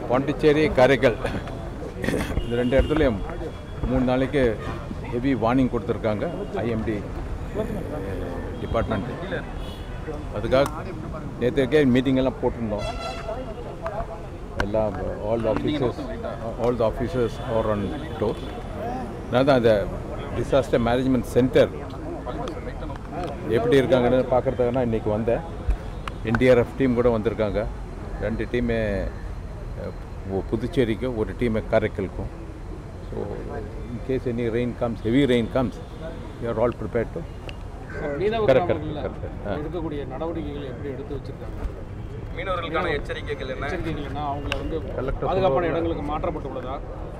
பாண்டிச்சேரி காரைக்கால் இந்த ரெண்டு இடத்துலையும் மூணு நாளைக்கு ஹெவி வார்னிங் கொடுத்துருக்காங்க ஐஎம்டி டிபார்ட்மெண்ட் அதுக்காக நேற்றுக்கே மீட்டிங் எல்லாம் போட்டிருந்தோம் எல்லாம் all the officers all the officers are on tour நான் தான் அந்த டிசாஸ்டர் மேனேஜ்மெண்ட் சென்டர் எப்படி இருக்காங்கன்னு பார்க்குறதுக்காக இன்றைக்கி வந்தேன் என்டிஆர்எஃப் டீம் கூட வந்திருக்காங்க ரெண்டு டீமே புதுச்சேரிக்கும் ஒரு டீம் காரைக்கலுக்கும் so in case any rain comes heavy rain comes you are all prepared to மீனவ Correct, கிராமங்களில் correct, correct. ஆ. எடுக்கக்கூடிய நடவடிக்கைகள் எப்படி எடுத்து வச்சிருக்காங்க மீனவர்களுக்கான எச்சரிக்கைகள் என்ன எச்சரிக்கைகள்னா அவங்கள வந்து Collector பாதுகாப்பான சொல்லுவாங்க. இடங்களுக்கு மாற்றப்பட்டுள்ளதா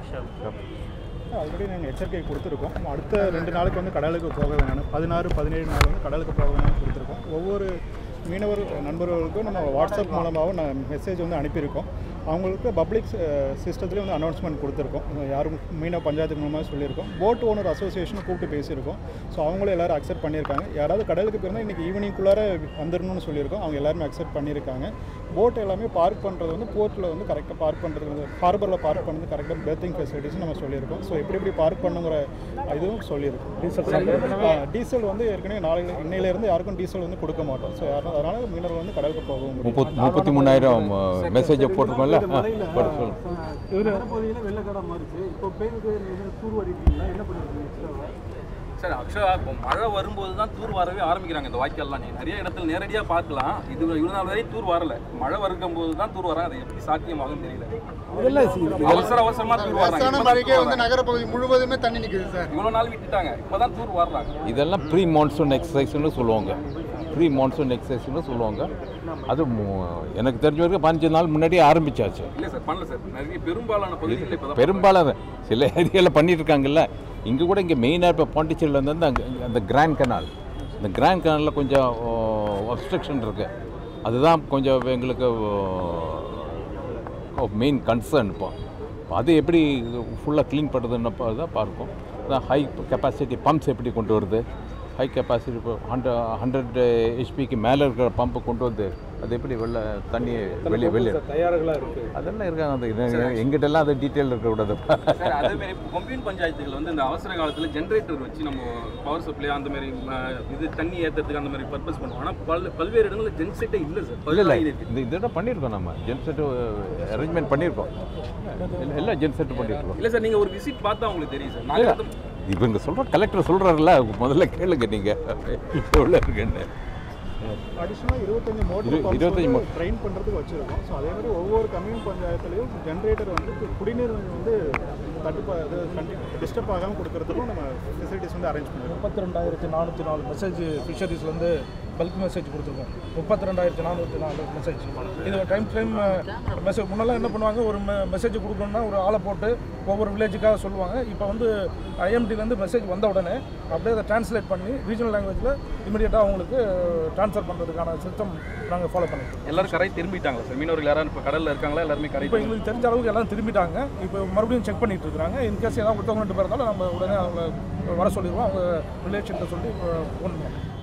ஆல்ரெடி நாங்கள் எச்சரிக்கை கொடுத்துருக்கோம் அடுத்த ரெண்டு நாளுக்கு வந்து கடலுக்கு போக வேணாம் பதினாறு பதினேழு நாள் வந்து கடலுக்கு போக வேணாம்னு கொடுத்துருக்கோம் ஒவ்வொரு மீனவர் நண்பர்களுக்கும் நம்ம வாட்ஸ்அப் மூலமாகவும் நான் மெசேஜ் வந்து அனுப்பியிருக்கோம் அவங்களுக்கு பப்ளிக் சிஸ்டத்துலேயும் வந்து அனௌன்ஸ்மெண்ட் கொடுத்துருக்கோம் யாரும் மீனவ பஞ்சாயத்து மூலமாக சொல்லியிருக்கோம் போட் ஓனர் அசோசியேஷனும் கூப்பிட்டு பேசியிருக்கோம் ஸோ அவங்களும் எல்லாரும் அக்செப்ட் பண்ணியிருக்காங்க யாராவது கடலுக்கு போயிருந்தால் இன்றைக்கி ஈவினிங்குள்ளார வந்துடணும்னு சொல்லியிருக்கோம் அவங்க எல்லாருமே அக்செப்ட் பண்ணியிருக்காங்க போட் எல்லாமே பார்க் பண்ணுறது வந்து போர்ட்டில் வந்து கரெக்டாக பார்க் பண்ணுறது வந்து ஹார்பரில் பார்க் பண்ணுறது கரெக்டாக பேத்திங் ஃபெசிலிட்டிஸ் நம்ம சொல்லியிருக்கோம் ஸோ எப்படி எப்படி பார்க் பண்ணுங்கிற இதுவும் சொல்லியிருக்கோம் டீசல் டீசல் வந்து ஏற்கனவே நாளைக்கு இன்னையிலேருந்து யாருக்கும் டீசல் வந்து கொடுக்க மாட்டோம் ஸோ யாரும் அதனால் மீனவர் வந்து கடலுக்கு போகவும் முடியும் முப்பத் முப்பத்தி மூணாயிரம் மெசேஜை போட்டிருக்கோம்ல ஆ, போட சொல்லுங்க பகுதியில் வெள்ளக்கடை மாறிச்சு இப்போ பெயினுக்கு தூர் அடிப்பீங்களா என்ன பண்ணுறீங்க சார் ஆக்சுவலாக இப்போ மழை வரும்போது தான் தூர் வரவே ஆரம்பிக்கிறாங்க இந்த வாய்க்கால்லாம் நீங்கள் நிறைய இடத்துல நேரடியாக பார்க்கலாம் இது இவ்வளோ நாள் வரை தூர் வரல மழை வரும்போது தான் தூர் வராங்க அது எப்படி சாத்தியமாகும் தெரியல அவசர அவசரமாக தூர் லேசான வராங்க மழைக்கே வந்து நகரப்பகுதி முழுவதுமே தண்ணி நிற்குது சார் இவ்வளோ நாள் விட்டுட்டாங்க இப்போ தான் தூர் வர்றாங்க இதெல்லாம் ப்ரீ மான்சூன் எக்ஸசைஸ்னு சொல்லுவாங்க ப்ரீ மான்சூன் எக்ஸசைஸ்னு சொல்லுவாங்க அது மு- எனக்கு தெரிஞ்ச வரைக்கும் பதினஞ்சு நாள் முன்னாடியே ஆரம்பிச்சாச்சு இல்லை சார் பண்ணல சார் நிறைய பெரும்பாலான பகுதிகளில் இப்போ தான் பெரும்பாலான சில ஏரியாவில் பண்ணிட்டு இருக்காங்கல்ல இங்கே கூட இங்கே மெயினாக இப்போ பாண்டிச்சேரியில் வந்து அந்த அந்த கிராண்ட் கனால் இந்த கிராண்ட் கனாலில் கொஞ்சம் ஒப்ஸ்ட்ரக்ஷன் இருக்குது அதுதான் கொஞ்சம் எங்களுக்கு மெயின் கன்சர்ன் இப்போ அது எப்படி ஃபுல்லாக க்ளீன் பண்ணுறதுன்னு தான் பார்க்கும் அதான் ஹை கெப்பாசிட்டி பம்ப்ஸ் எப்படி கொண்டு வருது ஹை கெப்பாசிட்டி இப்போ ஹண்ட்ரட் ஹண்ட்ரட் ஹெச்பிக்கு மேலே இருக்கிற பம்பை கொண்டு வந்து அது எப்படி வெளில தண்ணியை வெளியே வெளியே தயார்களாக இருக்கு அதெல்லாம் இருக்காங்க அந்த எங்கிட்டலாம் அது டீட்டெயில் இருக்கக்கூடாது சார் அதே மாதிரி இப்போ கொம்பியூன் பஞ்சாயத்துகள் வந்து இந்த அவசர காலத்தில் ஜென்ரேட்டர் வச்சு நம்ம பவர் சப்ளை அந்த மாதிரி ம, இது தண்ணி ஏற்றுறதுக்கு அந்த மாதிரி பர்பஸ் பண்ணுவோம் ஆனால் பல் பல்வேறு இடங்களில் ஜென்செட்டே இல்லை சார் இல்லை இல்லை இருக்கு இந்த இதெல்லாம் பண்ணியிருக்கோம் நம்ம ஜென் செட்டு அரேஞ்ச்மெண்ட் பண்ணியிருக்கோம் எல்லா- எல்லா ஜென் செட்டு பண்ணியிருக்கோம் இல்லை சார் நீங்கள் ஒரு விசிட் பார்த்தா உங்களுக்கு தெரியும் சார் நாங்கள் இவங்க சொல்கிற கலெக்டர் சொல்கிறாருல்ல முதல்ல கேளுங்க நீங்கள் எவ்வளோ இருக்குன்னு அடிஷ்னலாக இருபத்தஞ்சு இரு- மோட்டர் இருபத்தஞ்சு mo- ட்ரெயின் பண்ணுறதுக்கு வச்சுருக்கோம் ஸோ அதே மாதிரி ஒவ்வொரு கம்யூன் பஞ்சாயத்துலையும் ஜென்ரேட்டர் வந்து கு- குடிநீர் வந்து தட்டுப்பா இது டிஸ்டர்ப் ஆகாமல் கொடுக்கறதுக்கும் நம்ம ஃபெசிலிட்டிஸ் வந்து அரேஞ்ச் பண்ணிருக்கோம் முப்பத்தி ரெண்டாயிரத்தி நானூற்றி நாலு மெசேஜ் ஃபிஷரிஸ்லேருந்து பல்க் மெசேஜ் கொடுத்துருக்கோம் முப்பத்தி ரெண்டாயிரத்தி நானூற்றி நாலு மெசேஜ் இது டைம் டைம் மெசேஜ் முன்னெல்லாம் என்ன பண்ணுவாங்க ஒரு மெசேஜ் கொடுக்கணும்னா ஒரு ஆளை போட்டு ஒவ்வொரு வில்லேஜுக்காக சொல்லுவாங்க இப்போ வந்து ஐஎம்டிலேருந்து மெசேஜ் வந்த உடனே அப்படியே அதை டிரான்ஸ்லேட் பண்ணி ரீஜனல் லாங்குவேஜில் இமீடியட்டாக அவங்களுக்கு ட்ரான்ஸ்ஃபர் பண்ணுறதுக்கான சிஸ்டம் நாங்கள் ஃபாலோ பண்ணிருக்கோம் எல்லாரும் கரை திரும்பிட்டாங்களா சார் மீனவர்கள் யாரும் இப்போ கடலில் இருக்காங்களா எல்லாருமே கரை இப்போ எங்களுக்கு தெரிஞ்ச அளவுக்கு எல்லாம் திரும்பிட்டாங்க இப்போ மறுபடியும் செக் பண்ணிட்டு இருக்காங்க இன்கேஸ் ஏதாவது ஒருத்தவங்க ரெண்டு பேர் இருந்தாலும் நம்ம உடனே அவங்கள வர சொல்லிடுவோம் அவங்க ரிலேஷன்கிட்ட சொல்லி ஃபோன் பண்ணுவோம்